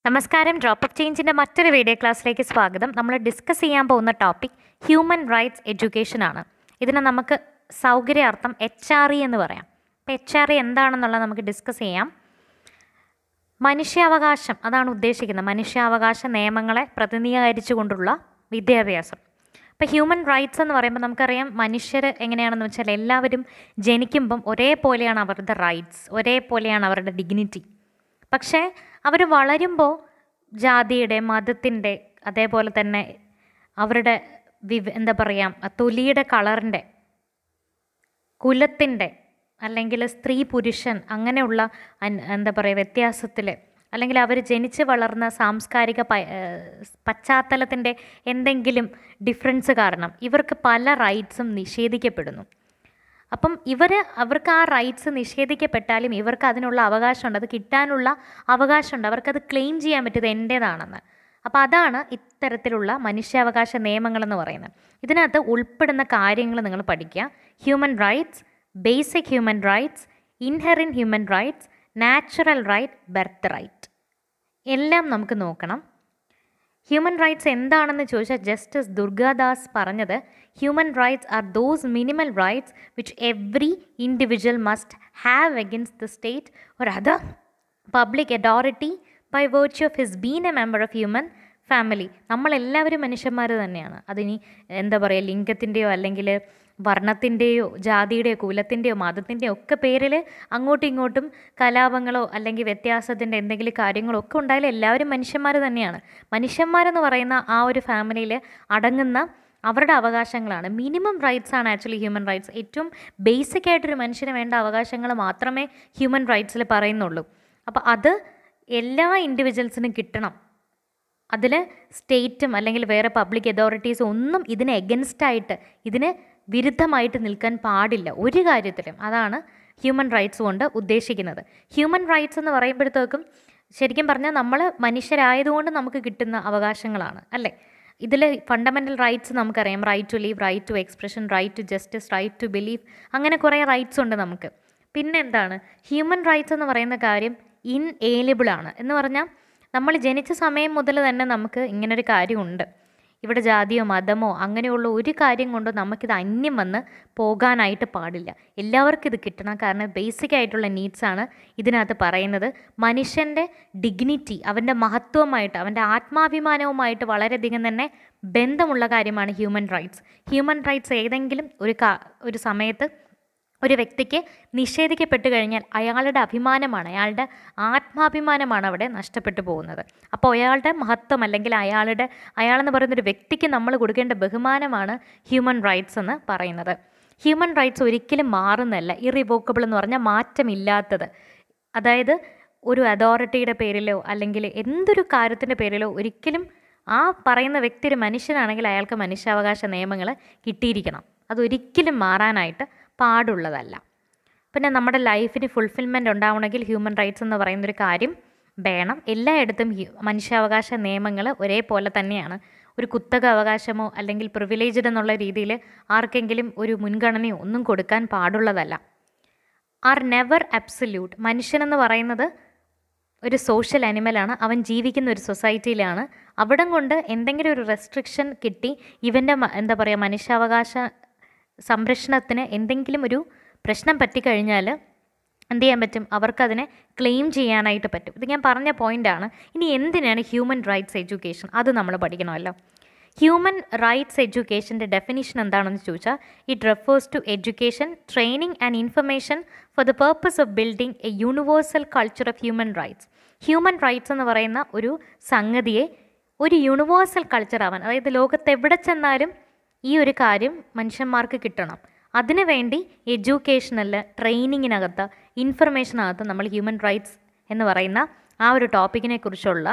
നമസ്കാരം drop of ചേഞ്ചിൻ്റെ മറ്റൊരു video ക്ലാസ്സിലേക്ക് സ്വാഗതം നമ്മൾ ഡിസ്കസ് ചെയ്യാൻ പോകുന്ന ടോപ്പിക് ഹ്യൂമൻ റൈറ്റ്സ് എഡ്യൂക്കേഷൻ ആണ് ഇതിനെ നമുക്ക് സൗകര്യാർത്ഥം എച്ച് ആർ ഇ എന്ന് പറയാം അപ്പോൾ എച്ച് ആർ ഇ എന്താണെന്നുള്ളത് നമുക്ക് ഡിസ്കസ് ചെയ്യാം മനുഷ്യാവകാശം അതാണ് ഉദ്ദേശിക്കുന്നത് മനുഷ്യാവകാശ നിയമങ്ങളെ പ്രതിനിധീകരിച്ചുകൊണ്ടുള്ള വിദ്യാഭ്യാസം ഇപ്പോൾ ഹ്യൂമൻ റൈറ്റ്സ് എന്ന് പറയുമ്പോൾ നമുക്കറിയാം മനുഷ്യർ എങ്ങനെയാണെന്ന് വെച്ചാൽ എല്ലാവരും ജനിക്കുമ്പം ഒരേപോലെയാണ് അവരുടെ റൈറ്റ്സ് ഒരേപോലെയാണ് അവരുടെ ഡിഗ്നിറ്റി പക്ഷേ അവർ വളരുമ്പോൾ ജാതിയുടെ മതത്തിൻ്റെ അതേപോലെ തന്നെ അവരുടെ വിവ എന്താ പറയുക തൊലിയുടെ കളറിൻ്റെ കുലത്തിൻ്റെ അല്ലെങ്കിൽ സ്ത്രീ പുരുഷൻ അങ്ങനെയുള്ള അൻ- എന്താ പറയുക വ്യത്യാസത്തിൽ അല്ലെങ്കിൽ അവർ ജനിച്ച് വളർന്ന സാംസ്കാരിക പ പശ്ചാത്തലത്തിൻ്റെ എന്തെങ്കിലും ഡിഫറൻസ് കാരണം ഇവർക്ക് പല റൈറ്റ്സും നിഷേധിക്കപ്പെടുന്നു അപ്പം ഇവർ അവർക്ക് ആ റൈറ്റ്സ് നിഷേധിക്കപ്പെട്ടാലും ഇവർക്ക് അതിനുള്ള അവകാശമുണ്ട് അത് കിട്ടാനുള്ള അവകാശമുണ്ട് അവർക്കത് ക്ലെയിം ചെയ്യാൻ പറ്റിയത് എൻ്റേതാണെന്ന് അപ്പോൾ അതാണ് ഇത്തരത്തിലുള്ള മനുഷ്യാവകാശ നിയമങ്ങളെന്ന് പറയുന്നത് ഇതിനകത്ത് ഉൾപ്പെടുന്ന കാര്യങ്ങൾ നിങ്ങൾ പഠിക്കുക human rights basic human rights inherent human rights natural right birth right എല്ലാം നമുക്ക് നോക്കണം ഹ്യൂമൻ റൈറ്റ്സ് എന്താണെന്ന് ചോദിച്ചാൽ ജസ്റ്റിസ് ദുർഗാദാസ് പറഞ്ഞത് human rights are those minimal rights which every individual must have against the state or other public authority by virtue of his been a member of human family നമ്മളെല്ലാവരും മനുഷ്യന്മാർ തന്നെയാണ് അതിനി എന്താ പറയുക ലിംഗത്തിൻ്റെയോ അല്ലെങ്കിൽ വർണ്ണത്തിൻ്റെയോ ജാതിയുടെയോ കുലത്തിൻ്റെയോ മതത്തിൻ്റെയോ ഒക്കെ പേരിൽ അങ്ങോട്ടും ഇങ്ങോട്ടും കലാപങ്ങളോ അല്ലെങ്കിൽ വ്യത്യാസത്തിൻ്റെ എന്തെങ്കിലും കാര്യങ്ങളോ ഒക്കെ ഉണ്ടായാലും എല്ലാവരും മനുഷ്യന്മാർ തന്നെയാണ് മനുഷ്യന്മാരെന്ന് പറയുന്ന ആ ഒരു ഫാമിലിയിൽ അടങ്ങുന്ന അവരുടെ അവകാശങ്ങളാണ് മിനിമം റൈറ്റ്സ് ആണ് ആക്ച്വലി ഹ്യൂമൻ റൈറ്റ്സ് ഏറ്റവും ബേസിക് ആയിട്ടൊരു മനുഷ്യന് വേണ്ട അവകാശങ്ങൾ മാത്രമേ ഹ്യൂമൻ റൈറ്റ്സിൽ പറയുന്നുള്ളൂ അപ്പോൾ അത് എല്ലാ ഇൻഡിവിജ്വൽസിനും കിട്ടണം അതിൽ സ്റ്റേറ്റും അല്ലെങ്കിൽ വേറെ പബ്ലിക് അതോറിറ്റീസും ഒന്നും ഇതിന് എഗൻസ്റ്റ് ആയിട്ട് ഇതിന് വിരുദ്ധമായിട്ട് നിൽക്കാൻ പാടില്ല ഒരു കാര്യത്തിലും അതാണ് ഹ്യൂമൻ റൈറ്റ്സ് കൊണ്ട് ഉദ്ദേശിക്കുന്നത് ഹ്യൂമൻ റൈറ്റ്സ് എന്ന് പറയുമ്പോഴത്തേക്കും ശരിക്കും പറഞ്ഞാൽ നമ്മൾ മനുഷ്യരായതുകൊണ്ട് നമുക്ക് കിട്ടുന്ന അവകാശങ്ങളാണ് അല്ലേ ഇതിൽ ഫണ്ടമെൻ്റൽ റൈറ്റ്സ് നമുക്കറിയാം right to live right to expression right to justice right to belief അങ്ങനെ കുറേ റൈറ്റ്സ് ഉണ്ട് നമുക്ക് പിന്നെ എന്താണ് ഹ്യൂമൻ റൈറ്റ്സ് എന്ന് പറയുന്ന കാര്യം ഇൻ ആണ് എന്ന് പറഞ്ഞാൽ നമ്മൾ ജനിച്ച സമയം മുതൽ തന്നെ നമുക്ക് ഇങ്ങനൊരു കാര്യമുണ്ട് ഇവിടെ ജാതിയോ മതമോ അങ്ങനെയുള്ള ഒരു കാര്യം കൊണ്ടും നമുക്കിത് അന്യം വന്ന് പോകാനായിട്ട് പാടില്ല എല്ലാവർക്കും ഇത് കിട്ടണം കാരണം ബേസിക് ആയിട്ടുള്ള നീഡ്സാണ് ഇതിനകത്ത് പറയുന്നത് മനുഷ്യൻ്റെ ഡിഗ്നിറ്റി അവൻ്റെ മഹത്വമായിട്ട് അവൻ്റെ ആത്മാഭിമാനവുമായിട്ട് വളരെയധികം തന്നെ ബന്ധമുള്ള കാര്യമാണ് ഹ്യൂമൻ റൈറ്റ്സ് ഹ്യൂമൻ റൈറ്റ്സ് ഏതെങ്കിലും ഒരു കാ ഒരു സമയത്ത് ഒരു വ്യക്തിക്ക് നിഷേധിക്കപ്പെട്ട് കഴിഞ്ഞാൽ അയാളുടെ അഭിമാനമാണ് അയാളുടെ ആത്മാഭിമാനമാണ് അവിടെ നഷ്ടപ്പെട്ടു പോകുന്നത് അപ്പോൾ അയാളുടെ മഹത്വം അല്ലെങ്കിൽ അയാളുടെ അയാളെന്ന് പറയുന്ന ഒരു വ്യക്തിക്ക് നമ്മൾ കൊടുക്കേണ്ട ബഹുമാനമാണ് ഹ്യൂമൻ റൈറ്റ്സ് എന്ന് പറയുന്നത് ഹ്യൂമൻ റൈറ്റ്സ് ഒരിക്കലും മാറുന്നതല്ല ഇറിവോക്കബിൾ എന്ന് പറഞ്ഞാൽ മാറ്റമില്ലാത്തത് അതായത് ഒരു അതോറിറ്റിയുടെ പേരിലോ അല്ലെങ്കിൽ എന്തൊരു കാര്യത്തിൻ്റെ പേരിലോ ഒരിക്കലും ആ പറയുന്ന വ്യക്തി ഒരു മനുഷ്യനാണെങ്കിൽ അയാൾക്ക് മനുഷ്യാവകാശ നിയമങ്ങൾ കിട്ടിയിരിക്കണം അതൊരിക്കലും മാറാനായിട്ട് പാടുള്ളതല്ല പിന്നെ നമ്മുടെ ലൈഫിന് ഫുൾഫിൽമെൻ്റ് ഉണ്ടാവണമെങ്കിൽ ഹ്യൂമൻ റൈറ്റ്സ് എന്ന് പറയുന്നൊരു കാര്യം വേണം എല്ലായിടത്തും ഹ്യൂ- മനുഷ്യാവകാശ നിയമങ്ങൾ ഒരേപോലെ തന്നെയാണ് ഒരു കുത്തക അവകാശമോ അല്ലെങ്കിൽ പ്രിവിലേജ്ഡ് എന്നുള്ള രീതിയിൽ ആർക്കെങ്കിലും ഒരു മുൻഗണനയോ ഒന്നും കൊടുക്കാൻ പാടുള്ളതല്ല ആർ നെവർ അബ്സല്യൂട്ട് മനുഷ്യനെന്ന് പറയുന്നത് ഒരു സോഷ്യൽ അനിമലാണ് അവൻ ജീവിക്കുന്ന ഒരു സൊസൈറ്റിയിലാണ് അവിടം കൊണ്ട് എന്തെങ്കിലും ഒരു റെസ്ട്രിക്ഷൻ കിട്ടി ഇവൻ്റെ മ- എന്താ പറയുക മനുഷ്യാവകാശ സംരക്ഷണത്തിന് എന്തെങ്കിലും ഒരു പ്രശ്നം പറ്റിക്കഴിഞ്ഞാൽ എന്ത് ചെയ്യാൻ പറ്റും അവർക്കതിനെ ക്ലെയിം ചെയ്യാനായിട്ട് പറ്റും ഇത് ഞാൻ പറഞ്ഞ പോയിൻ്റാണ് ഇനി എന്തിനാണ് ഹ്യൂമൻ റൈറ്റ്സ് എഡ്യൂക്കേഷൻ അത് നമ്മൾ പഠിക്കണമല്ലോ ഹ്യൂമൻ റൈറ്റ്സ് എഡ്യൂക്കേഷൻ്റെ ഡെഫിനിഷൻ എന്താണെന്ന് ചോദിച്ചാൽ it refers to education training and information for the purpose of building a universal culture of human rights human rights എന്ന് പറയുന്ന ഒരു സംഗതിയെ ഒരു യൂണിവേഴ്സൽ കൾച്ചർ ആവാൻ അതായത് ലോകത്ത് എവിടെ ചെന്നാലും ഈ ഒരു കാര്യം മനുഷ്യന്മാർക്ക് കിട്ടണം അതിനുവേണ്ടി എഡ്യൂക്കേഷനിൽ ട്രെയിനിങ്ങിനകത്ത് ഇൻഫർമേഷനകത്ത് നമ്മൾ ഹ്യൂമൻ റൈറ്റ്സ് എന്ന് പറയുന്ന ആ ഒരു ടോപ്പിക്കിനെ കുറിച്ചുള്ള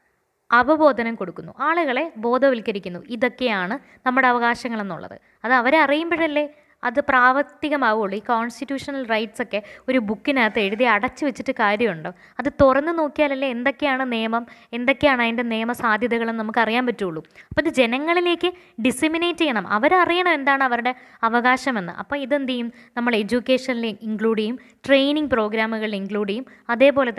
അവബോധനം കൊടുക്കുന്നു ആളുകളെ ബോധവൽക്കരിക്കുന്നു ഇതൊക്കെയാണ് നമ്മുടെ അവകാശങ്ങൾ എന്നുള്ളത് അത് അവരെ അറിയുമ്പോഴല്ലേ അത് പ്രാവർത്തികമാവുള്ളൂ ഈ കോൺസ്റ്റിറ്റ്യൂഷണൽ റൈറ്റ്സ് ഒക്കെ ഒരു ബുക്കിനകത്ത് എഴുതി അടച്ചു വെച്ചിട്ട് കാര്യമുണ്ടോ അത് തുറന്നു നോക്കിയാലല്ലേ എന്തൊക്കെയാണ് നിയമം എന്തൊക്കെയാണ് അതിൻ്റെ നിയമ സാധ്യതകളെന്ന് നമുക്ക് അറിയാൻ പറ്റുള്ളൂ അപ്പോൾ ഇത് ജനങ്ങളിലേക്ക് ഡിസിമിനേറ്റ് ചെയ്യണം അവരറിയണം എന്താണ് അവരുടെ അവകാശമെന്ന് അപ്പോൾ ഇതെന്ത് ചെയ്യും നമ്മൾ എഡ്യൂക്കേഷനിൽ ഇൻക്ലൂഡ് ചെയ്യും ട്രെയിനിങ് പ്രോഗ്രാമുകളിൽ ഇൻക്ലൂഡ് ചെയ്യും അതേപോലെ തന്നെ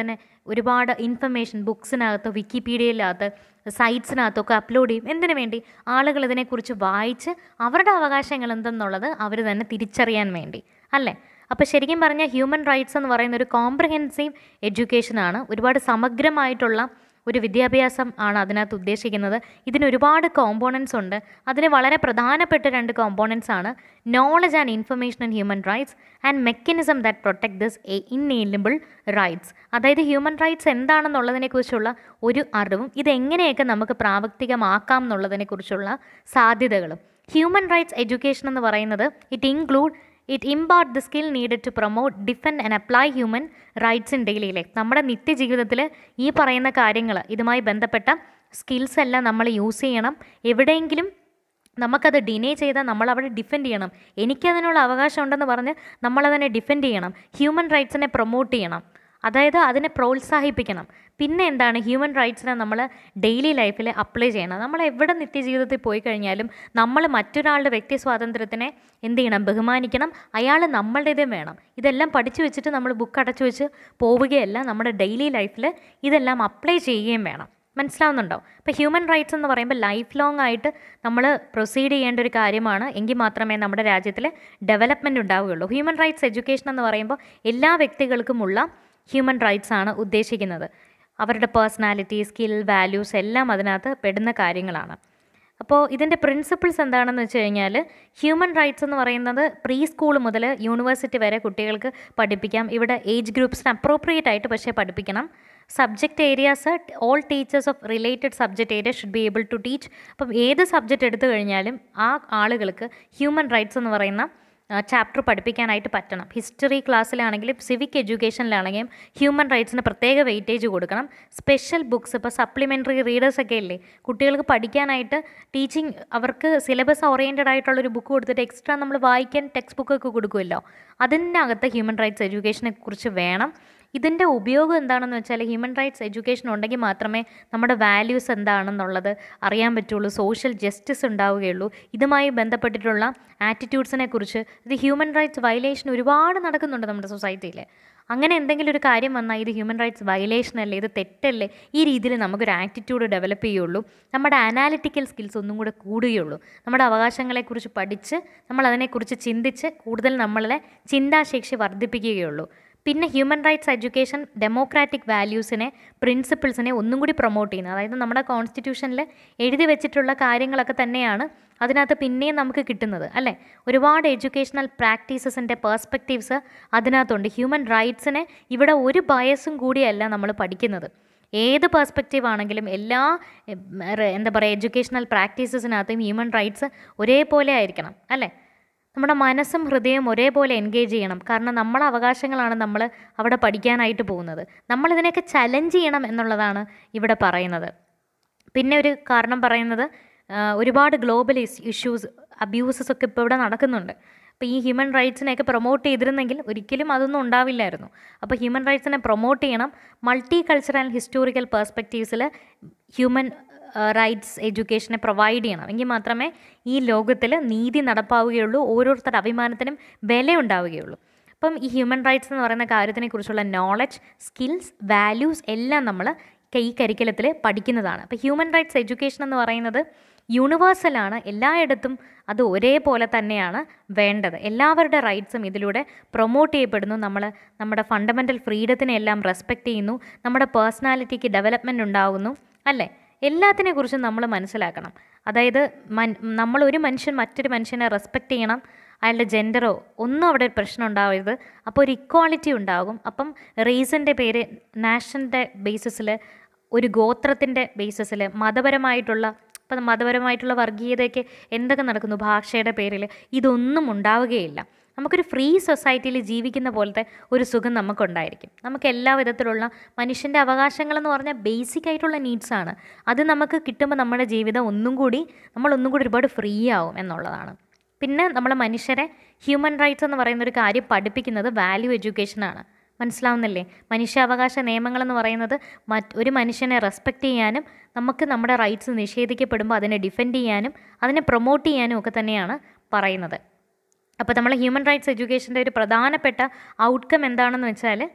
ഒരുപാട് ഇൻഫർമേഷൻ ബുക്സിനകത്ത് വിക്കിപീഡിയയിലകത്ത് സൈറ്റ്സിനകത്തൊക്കെ അപ്ലോഡ് ചെയ്യും എന്തിനു വേണ്ടി ആളുകൾ ഇതിനെക്കുറിച്ച് വായിച്ച് അവരുടെ അവകാശങ്ങൾ എന്തെന്നുള്ളത് അവർ തന്നെ തിരിച്ചറിയാൻ വേണ്ടി അല്ലേ അപ്പോൾ ശരിക്കും പറഞ്ഞാൽ ഹ്യൂമൻ റൈറ്റ്സ് എന്ന് പറയുന്ന ഒരു കോംപ്രഹെൻസീവ് എഡ്യൂക്കേഷനാണ് ഒരുപാട് സമഗ്രമായിട്ടുള്ള ഒരു വിദ്യാഭ്യാസം ആണ് അതിനകത്ത് ഉദ്ദേശിക്കുന്നത് ഇതിന് ഒരുപാട് കോമ്പോണൻസ് ഉണ്ട് അതിന് വളരെ പ്രധാനപ്പെട്ട രണ്ട് കോമ്പോണൻസ് ആണ് knowledge and information and human rights and mechanism that protect this a inalienable rights അതായത് ഹ്യൂമൻ റൈറ്റ്സ് എന്താണെന്നുള്ളതിനെക്കുറിച്ചുള്ള ഒരു അറിവും ഇതെങ്ങനെയൊക്കെ നമുക്ക് പ്രാവർത്തികമാക്കാം എന്നുള്ളതിനെക്കുറിച്ചുള്ള സാധ്യതകളും ഹ്യൂമൻ റൈറ്റ്സ് എഡ്യൂക്കേഷൻ എന്ന് പറയുന്നത് it include it impart the skill needed to promote defend and apply human rights in daily life നമ്മുടെ നിത്യജീവിതത്തിൽ ഈ പറയുന്ന കാര്യങ്ങൾ ഇതുമായി ബന്ധപ്പെട്ട സ്കിൽസ് എല്ലാം നമ്മൾ യൂസ് ചെയ്യണം എവിടെയെങ്കിലും നമുക്കത് ഡിനേ ചെയ്താൽ നമ്മൾ അവിടെ ഡിഫെൻഡ് ചെയ്യണം എനിക്കതിനുള്ള അവകാശം ഉണ്ടെന്ന് പറഞ്ഞ് നമ്മളതിനെ ഡിഫെൻഡ് ചെയ്യണം ഹ്യൂമൻ റൈറ്റ്സിനെ പ്രൊമോട്ട് ചെയ്യണം അതായത് അതിനെ പ്രോത്സാഹിപ്പിക്കണം പിന്നെ എന്താണ് ഹ്യൂമൻ റൈറ്റ്സിനെ നമ്മൾ ഡെയിലി ലൈഫിൽ അപ്ലൈ ചെയ്യണം നമ്മൾ എവിടെ നിത്യജീവിതത്തിൽ പോയി കഴിഞ്ഞാലും നമ്മൾ മറ്റൊരാളുടെ വ്യക്തി സ്വാതന്ത്ര്യത്തിനെ എന്ത് ചെയ്യണം ബഹുമാനിക്കണം അയാൾ നമ്മളുടേതും വേണം ഇതെല്ലാം പഠിച്ചു വെച്ചിട്ട് നമ്മൾ ബുക്ക് അടച്ചു വെച്ച് പോവുകയല്ല നമ്മുടെ ഡെയിലി ലൈഫിൽ ഇതെല്ലാം അപ്ലൈ ചെയ്യുകയും വേണം മനസ്സിലാവുന്നുണ്ടോ ഇപ്പോൾ ഹ്യൂമൻ റൈറ്റ്സ് എന്ന് പറയുമ്പോൾ ലൈഫ് ലോങ് ആയിട്ട് നമ്മൾ പ്രൊസീഡ് ചെയ്യേണ്ട ഒരു കാര്യമാണ് എങ്കിൽ മാത്രമേ നമ്മുടെ രാജ്യത്തിൽ ഡെവലപ്മെൻറ്റ് ഉണ്ടാവുകയുള്ളൂ ഹ്യൂമൻ റൈറ്റ്സ് എഡ്യൂക്കേഷൻ എന്ന് പറയുമ്പോൾ എല്ലാ വ്യക്തികൾക്കുമുള്ള ഹ്യൂമൻ റൈറ്റ്സ് ആണ് ഉദ്ദേശിക്കുന്നത് അവരുടെ പേഴ്സണാലിറ്റി സ്കിൽ വാല്യൂസ് എല്ലാം അതിനകത്ത് പെടുന്ന കാര്യങ്ങളാണ് അപ്പോൾ ഇതിൻ്റെ പ്രിൻസിപ്പിൾസ് എന്താണെന്ന് വെച്ച് കഴിഞ്ഞാൽ ഹ്യൂമൻ റൈറ്റ്സ് എന്ന് പറയുന്നത് പ്രീ സ്കൂൾ മുതൽ യൂണിവേഴ്സിറ്റി വരെ കുട്ടികൾക്ക് പഠിപ്പിക്കാം ഇവിടെ ഏജ് ഗ്രൂപ്പ്സിന് അപ്രോപ്രിയേറ്റ് ആയിട്ട് പക്ഷേ പഠിപ്പിക്കണം subject areas all teachers of related subject area should be able to teach അപ്പം ഏത് സബ്ജക്റ്റ് എടുത്തു കഴിഞ്ഞാലും ആ ആളുകൾക്ക് ഹ്യൂമൻ റൈറ്റ്സ് എന്ന് പറയുന്ന ചാപ്റ്റർ പഠിപ്പിക്കാനായിട്ട് പറ്റണം ഹിസ്റ്ററി ക്ലാസ്സിലാണെങ്കിലും സിവിക് എഡ്യൂക്കേഷനിലാണെങ്കിലും ഹ്യൂമൻ റൈറ്റ്സിന് പ്രത്യേക വെയിറ്റേജ് കൊടുക്കണം സ്പെഷ്യൽ ബുക്സ് ഇപ്പോൾ സപ്ലിമെൻ്ററി റീഡേഴ്സ് ഒക്കെ ഇല്ലേ കുട്ടികൾക്ക് പഠിക്കാനായിട്ട് ടീച്ചിങ് അവർക്ക് സിലബസ് ഓറിയൻറ്റഡ് ആയിട്ടുള്ളൊരു ബുക്ക് കൊടുത്തിട്ട് എക്സ്ട്രാ നമ്മൾ വായിക്കാൻ ടെക്സ്റ്റ് ബുക്കൊക്കെ കൊടുക്കുമല്ലോ അതിൻ്റെ അകത്ത് ഹ്യൂമൻ റൈറ്റ്സ് എഡ്യൂക്കേഷനെ കുറിച്ച് വേണം ഇതിൻ്റെ ഉപയോഗം എന്താണെന്ന് വെച്ചാൽ ഹ്യൂമൻ റൈറ്റ്സ് എഡ്യൂക്കേഷൻ ഉണ്ടെങ്കിൽ മാത്രമേ നമ്മുടെ വാല്യൂസ് എന്താണെന്നുള്ളത് അറിയാൻ പറ്റുള്ളൂ സോഷ്യൽ ജസ്റ്റിസ് ഉണ്ടാവുകയുള്ളൂ ഇതുമായി ബന്ധപ്പെട്ടിട്ടുള്ള ആറ്റിറ്റ്യൂഡ്സിനെ കുറിച്ച് ഇത് ഹ്യൂമൻ റൈറ്റ്സ് വയലേഷൻ ഒരുപാട് നടക്കുന്നുണ്ട് നമ്മുടെ സൊസൈറ്റിയിൽ അങ്ങനെ എന്തെങ്കിലും ഒരു കാര്യം വന്നാൽ ഇത് ഹ്യൂമൻ റൈറ്റ്സ് വയലേഷൻ അല്ലേ ഇത് തെറ്റല്ലേ ഈ രീതിയിൽ നമുക്കൊരു ആറ്റിറ്റ്യൂഡ് ഡെവലപ്പ് ചെയ്യുള്ളൂ നമ്മുടെ അനാലിറ്റിക്കൽ സ്കിൽസ് ഒന്നും കൂടെ കൂടുകയുള്ളൂ നമ്മുടെ അവകാശങ്ങളെക്കുറിച്ച് പഠിച്ച് നമ്മൾ അതിനെക്കുറിച്ച് ചിന്തിച്ച് കൂടുതൽ നമ്മളെ ചിന്താശേഷി വർദ്ധിപ്പിക്കുകയുള്ളൂ പിന്നെ ഹ്യൂമൻ റൈറ്റ്സ് എഡ്യൂക്കേഷൻ ഡെമോക്രാറ്റിക് വാല്യൂസിനെ പ്രിൻസിപ്പിൾസിനെ ഒന്നും കൂടി പ്രൊമോട്ട് ചെയ്യുന്നത് അതായത് നമ്മുടെ കോൺസ്റ്റിറ്റ്യൂഷനിൽ എഴുതി വെച്ചിട്ടുള്ള കാര്യങ്ങളൊക്കെ തന്നെയാണ് അതിനകത്ത് പിന്നെയും നമുക്ക് കിട്ടുന്നത് അല്ലേ ഒരുപാട് എഡ്യൂക്കേഷണൽ പ്രാക്ടീസസിൻ്റെ പേഴ്സ്പെക്റ്റീവ്സ് അതിനകത്തുണ്ട് ഹ്യൂമൻ റൈറ്റ്സിനെ ഇവിടെ ഒരു ബയസും കൂടിയല്ല നമ്മൾ പഠിക്കുന്നത് ഏത് പേഴ്സ്പെക്റ്റീവ് ആണെങ്കിലും എല്ലാ എം, റെ- എന്താ പറയുക എഡ്യൂക്കേഷണൽ പ്രാക്ടീസസിനകത്തും ഹ്യൂമൻ റൈറ്റ്സ് ഒരേപോലെ ആയിരിക്കണം അല്ലേ നമ്മുടെ മനസ്സും ഹൃദയവും ഒരേപോലെ എൻഗേജ് ചെയ്യണം കാരണം നമ്മളെ അവകാശങ്ങളാണ് നമ്മൾ അവിടെ പഠിക്കാനായിട്ട് പോകുന്നത് നമ്മളിതിനെയൊക്കെ ചലഞ്ച് ചെയ്യണം എന്നുള്ളതാണ് ഇവിടെ പറയുന്നത് പിന്നെ ഒരു കാരണം പറയുന്നത് ആ, ഒരുപാട് ഗ്ലോബൽ ഇഷ്യൂസ് അബ്യൂസസ് ഒക്കെ ഇപ്പോൾ ഇവിടെ നടക്കുന്നുണ്ട് അപ്പോൾ ഈ ഹ്യൂമൻ റൈറ്റ്സിനെയൊക്കെ പ്രൊമോട്ട് ചെയ്തിരുന്നെങ്കിൽ ഒരിക്കലും അതൊന്നും ഉണ്ടാവില്ലായിരുന്നു അപ്പോൾ ഹ്യൂമൻ റൈറ്റ്സിനെ പ്രൊമോട്ട് ചെയ്യണം മൾട്ടി കൾച്ചറൽ ഹിസ്റ്റോറിക്കൽ പെർസ്പെക്റ്റീവ്സിൽ ഹ്യൂമൻ റൈറ്റ്സ് എഡ്യൂക്കേഷനെ പ്രൊവൈഡ് ചെയ്യണം എങ്കിൽ മാത്രമേ ഈ ലോകത്തിൽ നീതി നടപ്പാവുകയുള്ളൂ ഓരോരുത്തരുടെ അഭിമാനത്തിനും വില ഉണ്ടാവുകയുള്ളൂ അപ്പം ഈ ഹ്യൂമൻ റൈറ്റ്സ് എന്ന് പറയുന്ന കാര്യത്തിനെക്കുറിച്ചുള്ള നോളജ് സ്കിൽസ് വാല്യൂസ് എല്ലാം നമ്മൾ ഈ കരിക്കുലത്തിൽ പഠിക്കുന്നതാണ് അപ്പോൾ ഹ്യൂമൻ റൈറ്റ്സ് എഡ്യൂക്കേഷൻ എന്ന് പറയുന്നത് യൂണിവേഴ്സലാണ് എല്ലായിടത്തും അത് ഒരേപോലെ തന്നെയാണ് വേണ്ടത് എല്ലാവരുടെ റൈറ്റ്സും ഇതിലൂടെ പ്രൊമോട്ട് ചെയ്യപ്പെടുന്നു നമ്മൾ നമ്മുടെ ഫണ്ടമെൻ്റൽ ഫ്രീഡത്തിനെ എല്ലാം റെസ്പെക്റ്റ് ചെയ്യുന്നു നമ്മുടെ പേഴ്സണാലിറ്റിക്ക് ഡെവലപ്മെൻറ്റ് ഉണ്ടാകുന്നു അല്ലേ എല്ലാത്തിനെ കുറിച്ചും നമ്മൾ മനസ്സിലാക്കണം അതായത് മൻ നമ്മൾ ഒരു മനുഷ്യൻ മറ്റൊരു മനുഷ്യനെ റെസ്പെക്റ്റ് ചെയ്യണം അയാളുടെ ജെൻഡറോ ഒന്നും അവിടെ ഒരു പ്രശ്നം ഉണ്ടാവരുത് അപ്പോൾ ഒരു ഇക്വാളിറ്റി ഉണ്ടാകും അപ്പം റീസൻ്റെ പേര് നാഷൻ്റെ ബേസിസിൽ ഒരു ഗോത്രത്തിൻ്റെ ബേസിസിൽ മതപരമായിട്ടുള്ള ഇപ്പം മതപരമായിട്ടുള്ള വർഗീയതയൊക്കെ എന്തൊക്കെ നടക്കുന്നു ഭാഷയുടെ പേരിൽ ഇതൊന്നും ഉണ്ടാവുകയില്ല നമുക്കൊരു ഫ്രീ സൊസൈറ്റിയിൽ ജീവിക്കുന്ന പോലത്തെ ഒരു സുഖം നമുക്കുണ്ടായിരിക്കും നമുക്ക് എല്ലാ വിധത്തിലുള്ള മനുഷ്യൻ്റെ അവകാശങ്ങളെന്ന് പറഞ്ഞാൽ ബേസിക് ആയിട്ടുള്ള നീഡ്സാണ് അത് നമുക്ക് കിട്ടുമ്പോൾ നമ്മുടെ ജീവിതം ഒന്നും കൂടി നമ്മൾ ഒന്നും കൂടി ഒരുപാട് ഫ്രീ ആവും എന്നുള്ളതാണ് പിന്നെ നമ്മൾ മനുഷ്യരെ ഹ്യൂമൻ റൈറ്റ്സ് എന്ന് പറയുന്ന ഒരു കാര്യം പഠിപ്പിക്കുന്നത് വാല്യൂ എഡ്യൂക്കേഷനാണ് മനസ്സിലാവുന്നില്ലേ മനുഷ്യാവകാശ നിയമങ്ങളെന്ന് പറയുന്നത് മറ്റ് ഒരു മനുഷ്യനെ റെസ്പെക്റ്റ് ചെയ്യാനും നമുക്ക് നമ്മുടെ റൈറ്റ്സ് നിഷേധിക്കപ്പെടുമ്പോൾ അതിനെ ഡിഫെൻഡ് ചെയ്യാനും അതിനെ പ്രൊമോട്ട് ചെയ്യാനും ഒക്കെ തന്നെയാണ് പറയുന്നത് അപ്പോൾ നമ്മൾ ഹ്യൂമൻ റൈറ്റ്സ് എഡ്യൂക്കേഷൻ്റെ ഒരു പ്രധാനപ്പെട്ട ഔട്ട്കം എന്താണെന്ന് വെച്ചാൽ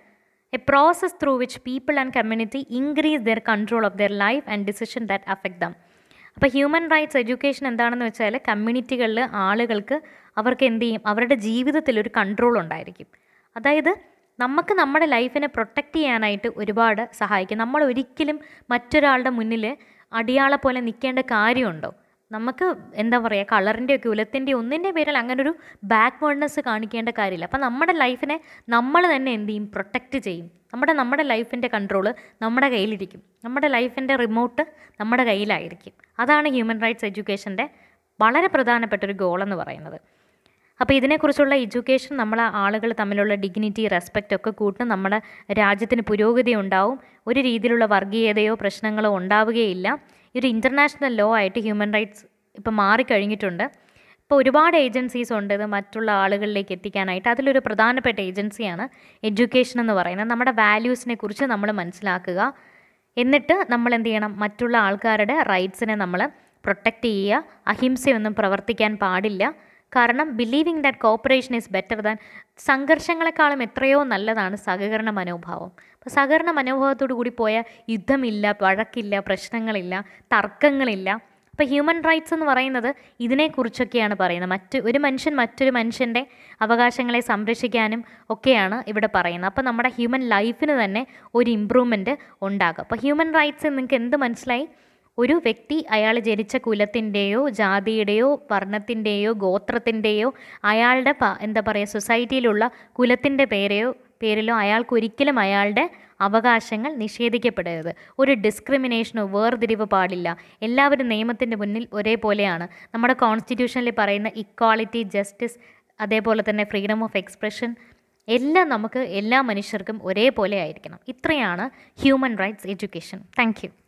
a process through which people and community increase their control of their life and decision that affect them അപ്പോൾ ഹ്യൂമൻ റൈറ്റ്സ് എഡ്യൂക്കേഷൻ എന്താണെന്ന് വെച്ചാൽ കമ്മ്യൂണിറ്റികളിൽ ആളുകൾക്ക് അവർക്ക് എന്ത് ചെയ്യും അവരുടെ ജീവിതത്തിൽ ഒരു കൺട്രോൾ ഉണ്ടായിരിക്കും അതായത് നമുക്ക് നമ്മുടെ ലൈഫിനെ പ്രൊട്ടക്റ്റ് ചെയ്യാനായിട്ട് ഒരുപാട് സഹായിക്കും നമ്മൾ ഒരിക്കലും മറ്റൊരാളുടെ മുന്നിൽ അടിയാളെ പോലെ നിൽക്കേണ്ട കാര്യമുണ്ടോ നമുക്ക് എന്താ പറയുക കളറിൻ്റെയോ കുലത്തിൻ്റെയോ ഒന്നിൻ്റെ പേരിൽ അങ്ങനെ ഒരു ബാക്ക്വേർഡ്നെസ് കാണിക്കേണ്ട കാര്യമില്ല അപ്പം നമ്മുടെ ലൈഫിനെ നമ്മൾ തന്നെ എന്ത് ചെയ്യും പ്രൊട്ടക്റ്റ് ചെയ്യും നമ്മുടെ നമ്മുടെ ലൈഫിൻ്റെ കൺട്രോള് നമ്മുടെ കയ്യിലിരിക്കും നമ്മുടെ ലൈഫിൻ്റെ റിമോട്ട് നമ്മുടെ കയ്യിലായിരിക്കും അതാണ് ഹ്യൂമൻ റൈറ്റ്സ് എഡ്യൂക്കേഷൻ്റെ വളരെ പ്രധാനപ്പെട്ട ഒരു ഗോൾ എന്ന് പറയുന്നത് അപ്പോൾ ഇതിനെക്കുറിച്ചുള്ള എഡ്യൂക്കേഷൻ നമ്മളെ ആളുകൾ തമ്മിലുള്ള ഡിഗ്നിറ്റി റെസ്പെക്റ്റ് ഒക്കെ കൂട്ടും നമ്മുടെ രാജ്യത്തിന് പുരോഗതി ഉണ്ടാവും ഒരു രീതിയിലുള്ള വർഗീയതയോ പ്രശ്നങ്ങളോ ഉണ്ടാവുകയില്ല ഈ ഒരു ഇൻ്റർനാഷണൽ ലോ ആയിട്ട് ഹ്യൂമൻ റൈറ്റ്സ് ഇപ്പോൾ മാറിക്കഴിഞ്ഞിട്ടുണ്ട് ഇപ്പോൾ ഒരുപാട് ഏജൻസീസ് ഉണ്ട് ഇത് മറ്റുള്ള ആളുകളിലേക്ക് എത്തിക്കാനായിട്ട് അതിലൊരു പ്രധാനപ്പെട്ട ഏജൻസിയാണ് എഡ്യൂക്കേഷൻ എന്ന് പറയുന്നത് നമ്മുടെ വാല്യൂസിനെ കുറിച്ച് നമ്മൾ മനസ്സിലാക്കുക എന്നിട്ട് നമ്മൾ എന്ത് ചെയ്യണം മറ്റുള്ള ആൾക്കാരുടെ റൈറ്റ്സിനെ നമ്മൾ പ്രൊട്ടക്റ്റ് ചെയ്യുക അഹിംസയൊന്നും പ്രവർത്തിക്കാൻ പാടില്ല കാരണം believing that cooperation is better than സംഘർഷങ്ങളെക്കാളും എത്രയോ നല്ലതാണ് സഹകരണ മനോഭാവം അപ്പോൾ സഹകരണ മനോഭാവത്തോടു കൂടി പോയാൽ യുദ്ധമില്ല വഴക്കില്ല പ്രശ്നങ്ങളില്ല തർക്കങ്ങളില്ല അപ്പോൾ ഹ്യൂമൻ റൈറ്റ്സ് എന്ന് പറയുന്നത് ഇതിനെക്കുറിച്ചൊക്കെയാണ് പറയുന്നത് മറ്റ് ഒരു മനുഷ്യൻ മറ്റൊരു മനുഷ്യൻ്റെ അവകാശങ്ങളെ സംരക്ഷിക്കാനും ഒക്കെയാണ് ഇവിടെ പറയുന്നത് അപ്പോൾ നമ്മുടെ ഹ്യൂമൻ ലൈഫിന് തന്നെ ഒരു ഇമ്പ്രൂവ്മെൻറ്റ് ഉണ്ടാകും അപ്പോൾ ഹ്യൂമൻ റൈറ്റ്സ് നിങ്ങൾക്ക് എന്ത് മനസ്സിലായി ഒരു വ്യക്തി അയാൾ ജനിച്ച കുലത്തിൻ്റെയോ ജാതിയുടെയോ വർണ്ണത്തിൻ്റെയോ ഗോത്രത്തിൻ്റെയോ അയാളുടെ പ എന്താ പറയുക സൊസൈറ്റിയിലുള്ള കുലത്തിൻ്റെ പേരെയോ പേരിലോ അയാൾക്ക് ഒരിക്കലും അയാളുടെ അവകാശങ്ങൾ നിഷേധിക്കപ്പെടരുത് ഒരു ഡിസ്ക്രിമിനേഷനോ വേർതിരിവ് പാടില്ല എല്ലാവരും നിയമത്തിൻ്റെ മുന്നിൽ ഒരേപോലെയാണ് നമ്മുടെ കോൺസ്റ്റിറ്റ്യൂഷനിൽ പറയുന്ന ഇക്വാളിറ്റി ജസ്റ്റിസ് അതേപോലെ തന്നെ ഫ്രീഡം ഓഫ് എക്സ്പ്രഷൻ എല്ലാം നമുക്ക് എല്ലാ മനുഷ്യർക്കും ഒരേപോലെ ആയിരിക്കണം ഇത്രയാണ് ഹ്യൂമൻ റൈറ്റ്സ് എഡ്യൂക്കേഷൻ താങ്ക്